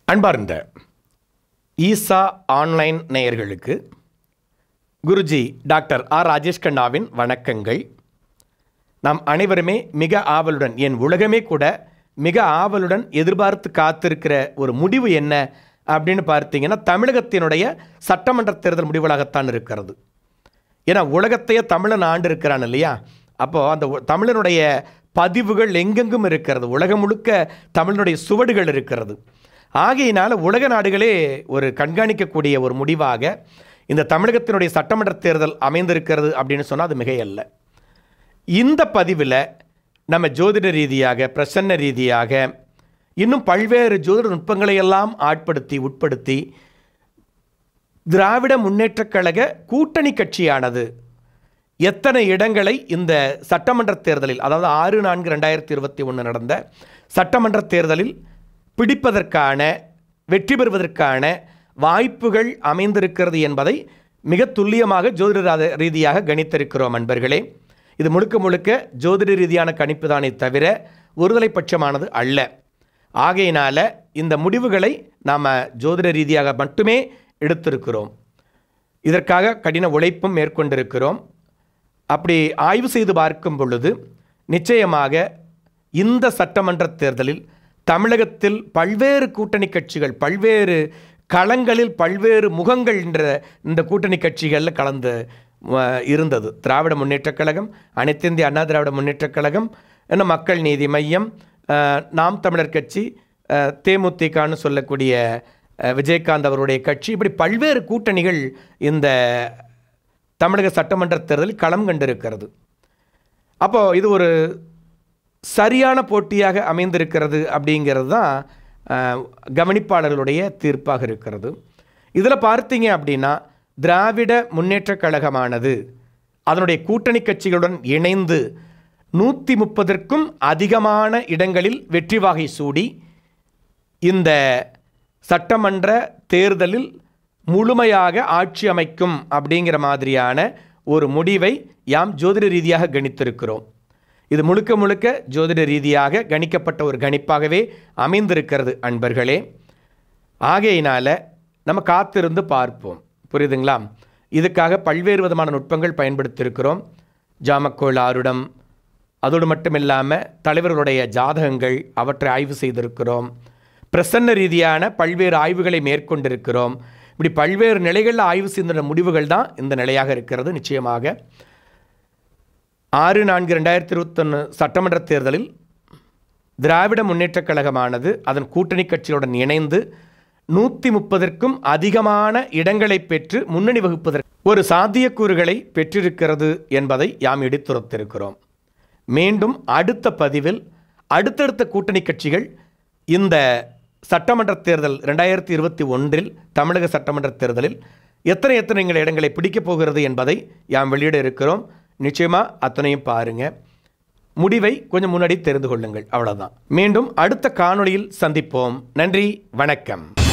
அன்பார்ந்த ஈசா ஆன்லைன் நேயர்களுக்கு Guruji doctor R Rajesh கண்ணாவின் வணக்கங்கள் நாம் அனைவருமே மிக ஆவலுடன் என் உலகமே கூட மிக ஆவலுடன் எதிர்பார்த்து காத்திருக்கிற ஒரு முடிவு என்ன அப்படின்னு பார்த்தீங்கன்னா தமிழகத்தினுடைய சட்டமன்ற தேர்தல் முடிவுகளாகத்தான் இருக்கிறது ஏன்னா உலகத்தையே தமிழன் ஆண்டு இருக்கிறான் இல்லையா அப்போது அந்த உ- தமிழனுடைய பதிவுகள் எங்கெங்கும் இருக்கிறது உலகம் முழுக்க தமிழனுடைய சுவடுகள் இருக்கிறது ஆகையினால உலக நாடுகளே ஒரு கண்காணிக்கக்கூடிய ஒரு முடிவாக இந்த தமிழகத்தினுடைய சட்டமன்ற தேர்தல் அமைந்திருக்கிறது அப்படின்னு சொன்னால் அது மிகையல்ல இந்த பதிவில் நம்ம ஜோதிட ரீதியாக பிரசன்ன ரீதியாக இன்னும் பல்வேறு ஜோதிட நுட்பங்களை எல்லாம் ஆட்படுத்தி உட்படுத்தி திராவிட முன்னேற்றக் கழக கூட்டணி கட்சியானது எத்தனை இடங்களை இந்த சட்டமன்ற தேர்தலில் அதாவது ஆறு நான்கு ரெண்டாயிரத்தி இருபத்தி ஒன்று நடந்த சட்டமன்ற தேர்தலில் பிடிப்பதற்கான வெற்றி பெறுவதற்கான வாய்ப்புகள் அமைந்திருக்கிறது என்பதை மிக துல்லியமாக ஜோதிட ராத- ரீதியாக கணித்திருக்கிறோம் அன்பர்களே இது முழுக்க முழுக்க ஜோதிட ரீதியான கணிப்பு தானே தவிர ஒருதலை பட்சமானது அல்ல ஆகையினால இந்த முடிவுகளை நாம் ஜோதிட ரீதியாக மட்டுமே எடுத்திருக்கிறோம் இதற்காக கடின உழைப்பும் மேற்கொண்டிருக்கிறோம் அப்படி ஆய்வு செய்து பார்க்கும் பொழுது நிச்சயமாக இந்த சட்டமன்ற தேர்தலில் தமிழகத்தில் பல்வேறு கூட்டணி கட்சிகள் பல்வேறு களங்களில் பல்வேறு முகங்கள் என்ற இந்த கூட்டணி கட்சிகளில் கலந்து அஹ், இருந்தது திராவிட முன்னேற்றக் கழகம் அனைத்து இந்திய அண்ணா திராவிட முன்னேற்றக் கழகம் இன்னும் மக்கள் நீதி மையம் அஹ், நாம் தமிழர் கட்சி அஹ், தேமுதிகன்னு சொல்லக்கூடிய அஹ், விஜயகாந்த் அவருடைய கட்சி இப்படி பல்வேறு கூட்டணிகள் இந்த தமிழக சட்டமன்ற தேர்தலில் களம் கண்டிருக்கிறது அப்போது இது ஒரு சரியான போட்டியாக அமைந்திருக்கிறது அப்படிங்கிறது தான் அஹ், கவனிப்பாளர்களுடைய தீர்ப்பாக இருக்கிறது இதில் பார்த்தீங்க அப்படின்னா திராவிட முன்னேற்றக் கழகமானது அதனுடைய கூட்டணி கட்சிகளுடன் இணைந்து நூற்றி முப்பதற்கும் அதிகமான இடங்களில் வெற்றி வாகை சூடி இந்த சட்டமன்ற தேர்தலில் முழுமையாக ஆட்சி அமைக்கும் அப்படிங்கிற மாதிரியான ஒரு முடிவை யாம் ஜோதிட ரீதியாக கணித்திருக்கிறோம் இது முழுக்க முழுக்க ஜோதிட ரீதியாக கணிக்கப்பட்ட ஒரு கணிப்பாகவே அமைந்திருக்கிறது அன்பர்களே ஆகையினால நம்ம காத்திருந்து பார்ப்போம் புரியுதுங்களா இதுக்காக பல்வேறு விதமான நுட்பங்கள் பயன்படுத்தியிருக்கிறோம் ஜாமக்கோள் ஆருடம் அதோடு மட்டும் இல்லாமல் தலைவர்களுடைய ஜாதகங்கள் அவற்றை ஆய்வு செய்திருக்கிறோம் பிரசன்ன ரீதியான பல்வேறு ஆய்வுகளை மேற்கொண்டிருக்கிறோம் இப்படி பல்வேறு நிலைகளில் ஆய்வு செய்த முடிவுகள் தான் இந்த நிலையாக இருக்கிறது நிச்சயமாக ஆறு நான்கு ரெண்டாயிரத்தி இருபத்தொன்று சட்டமன்ற தேர்தலில் திராவிட முன்னேற்றக் கழகமானது அதன் கூட்டணி கட்சியுடன் இணைந்து நூற்றி முப்பதற்கும் அதிகமான இடங்களை பெற்று முன்னணி வகுப்பதற்கு ஒரு சாத்தியக்கூறுகளை பெற்றிருக்கிறது என்பதை யாம் எடுத்துரைத்திருக்கிறோம் மீண்டும் அடுத்த பதிவில் அடுத்தடுத்த கூட்டணி கட்சிகள் இந்த சட்டமன்ற தேர்தல் ரெண்டாயிரத்தி இருபத்தி ஒன்றில் தமிழக சட்டமன்ற தேர்தலில் எத்தனை எத்தனை எங்கள் இடங்களை பிடிக்கப் போகிறது என்பதை யாம் வெளியிட இருக்கிறோம் நிச்சயமாக அத்தனையும் பாருங்கள் முடிவை கொஞ்சம் முன்னாடி தெரிந்து கொள்ளுங்கள் அவ்வளவுதான் மீண்டும் அடுத்த காணொளியில் சந்திப்போம் நன்றி வணக்கம்